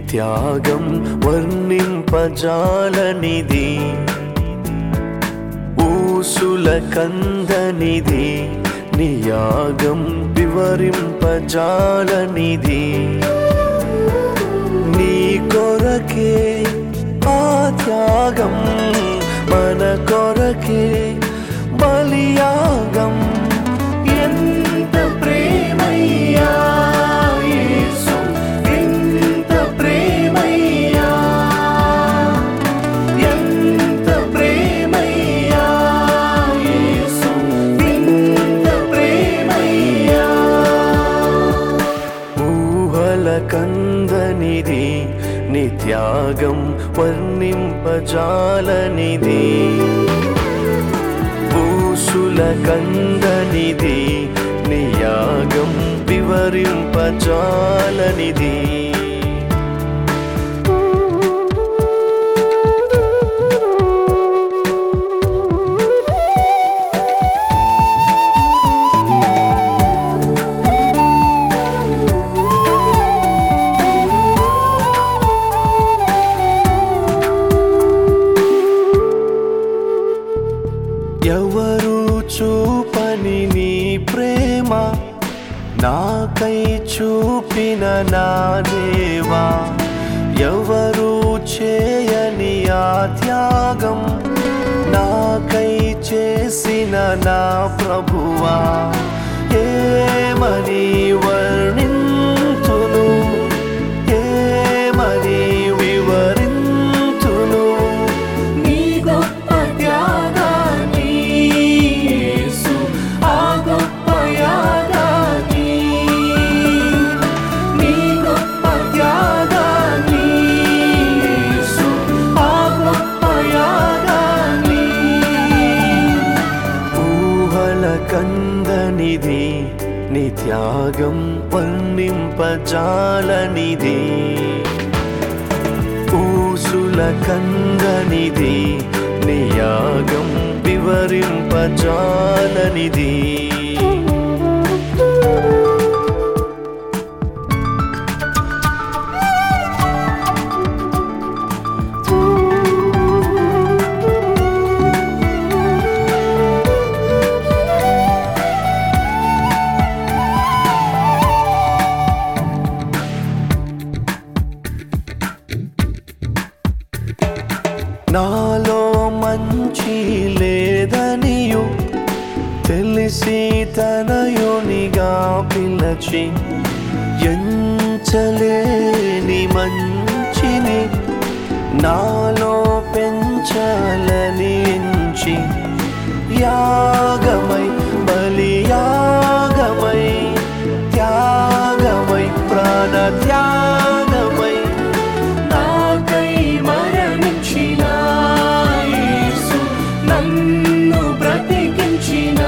త్యాగం వర్ణింపజాలనిది ఊసుల కందనిది నీ యాగం వివరింపజాలనిది నీ కొరకే ఆ త్యాగం మన కొరకే బలియాగం ఎంత ప్రేమయ్యా యేసు ఎంత ప్రేమయ్యా ఎంత ప్రేమయ్యా యేసు ఎంత ప్రేమయ్యా ఊహల కందనిది నీ త్యాగం వర్ణింపజాలనిది ఊసుల కందనిది నీ యాగం వివరింపజాలనిది ఎవరు చూపని నీ ప్రేమ నాకై చూపిన నా దేవా ఎవరు చేయని ఆ త్యాగం నాకై చేసిన నా ప్రభువా ఏమని వర్ణింతును ఏమని వివరింతును నీ గొప్ప త్యాగాన్ని యేసు ఆ గొప్ప యాగాన్ని నీ గొప్ప త్యాగాన్ని యేసు ఆ గొప్ప యాగాన్ని ఊహల కందనిది నీ త్యాగం వర్ణింపజాలనిది ఊసుల కందనిది నీ యాగం వివరింపజాలనిది నాలో మంచి లేదనియు తెలిసి తనయునిగా పిలచి ఎంచలేని మంచిని నాలో పెంచాలని ఎంచి యాగమై బలియాగమై త్యాగమై ప్రాణ త్యాగమై నాకై మరణించిన యేసు నన్ను బ్రతికించిన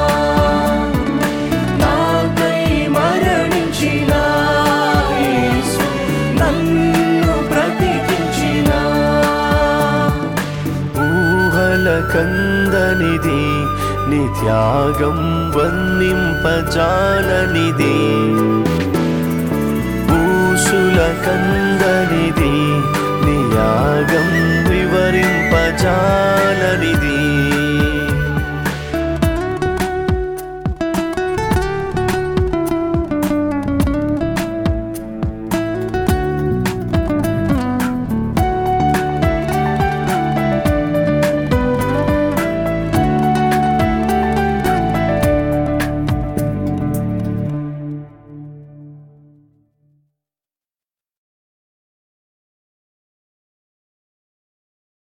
నాకై మరణించిన యేసు నన్ను బ్రతికించిన ఊహల కందనిది నీ త్యాగం వర్ణింపజాలనిది ఊసుల కందనిది నీ యాగం వివరింపజాలనిది